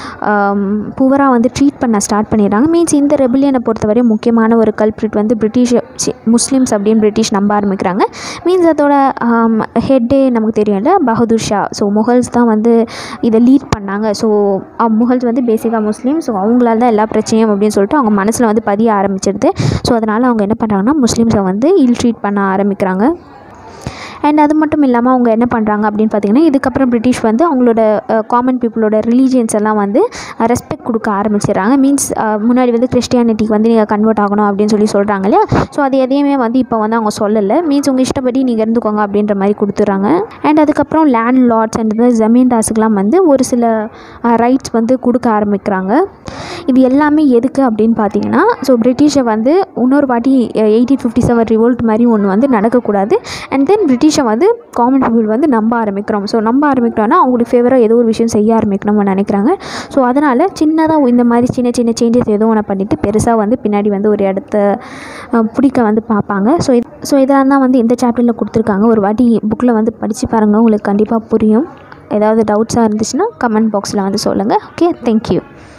புவராக வந்து ட்ரீட் பண்ண ஸ்டார்ட் பண்ணிடுறாங்க மீன்ஸ் இந்த ரெபிலியனை பொறுத்தவரை முக்கியமான ஒரு கல்ப்ரிட் வந்து பிரிட்டிஷ் சி, முஸ்லீம்ஸ் அப்படின்னு பிரிட்டிஷ் நம்ப ஆரம்பிக்கிறாங்க மீன்ஸ் அதோட ஹெட்டே நமக்கு தெரியும்ல பகதூர் ஷா ஸோ முகல்ஸ் தான் வந்து இதை லீட் பண்ணாங்க ஸோ முகல்ஸ் வந்து பேசிக்காக முஸ்லீம் ஸோ அவங்களால தான் எல்லா பிரச்சனையும் அப்படின்னு சொல்லிட்டு அவங்க மனசில் வந்து பதிய ஆரம்பிச்சிடுது ஸோ அதனால் அவங்க என்ன பண்ணுறாங்கன்னா முஸ்லீம்ஸை வந்து இல் ட்ரீட் பண்ண ஆரம்பிக்கிறாங்க அண்ட் அது மட்டும் இல்லாமல் அவங்க என்ன பண்ணுறாங்க அப்படின்னு பார்த்தீங்கன்னா இதுக்கப்புறம் பிரிட்டிஷ் வந்து அவங்களோட காமன் பீப்புளோட ரிலீஜியன்ஸ் எல்லாம் வந்து ரெஸ்பெக்ட் கொடுக்க ஆரம்பிச்சிடுறாங்க மீன்ஸ் முன்னாடி வந்து கிறிஸ்டியானிட்டிக்கு வந்து நீங்கள் கன்வெர்ட் ஆகணும் அப்படின்னு சொல்லி சொல்கிறாங்க இல்லையா ஸோ அது எதையுமே வந்து இப்போ வந்து அவங்க சொல்லலை மீன்ஸ் உங்கள் இஷ்டப்படி நீங்கள் இருந்துக்கோங்க அப்படின்ற மாதிரி கொடுத்துட்றாங்க அண்ட் அதுக்கப்புறம் லேண்ட் லார்ட்ஸ் அண்ட் ஜமீன்தாஸுக்கெலாம் வந்து ஒரு சில ரைட்ஸ் வந்து கொடுக்க ஆரம்பிக்கிறாங்க இது எல்லாமே எதுக்கு அப்படின்னு பார்த்தீங்கன்னா ஸோ பிரிட்டிஷை வந்து இன்னொரு வாட்டி எயிட்டீன் ஃபிஃப்டி செவன் ரிவோல்ட் மாதிரி ஒன்று வந்து நடக்கக்கூடாது அண்ட் தென் பிரிட்டிஷை வந்து காமன் பீப்புள் வந்து நம்ப ஆரம்பிக்கிறோம் ஸோ நம்ப ஆரம்பிக்கிறோன்னா அவங்களுக்கு ஃபேவராக ஏதோ ஒரு விஷயம் செய்ய ஆரம்பிக்கணும்னு நினைக்கிறாங்க ஸோ அதனால் சின்னதாக இந்த மாதிரி சின்ன சின்ன சேஞ்சஸ் ஏதோ ஒன்று பண்ணிவிட்டு பெருசாக வந்து பின்னாடி வந்து ஒரு இடத்த அஹ், பிடிக்க வந்து பார்ப்பாங்க ஸோ இது ஸோ இதெல்லாம் தான் வந்து இந்த சாப்டரில் கொடுத்துருக்காங்க ஒரு வாட்டி புக்கில் வந்து படித்து பாருங்கள் உங்களுக்கு கண்டிப்பாக புரியும் ஏதாவது டவுட்ஸாக இருந்துச்சுன்னா கமெண்ட் பாக்ஸில் வந்து சொல்லுங்கள் ஓகே தேங்க்யூ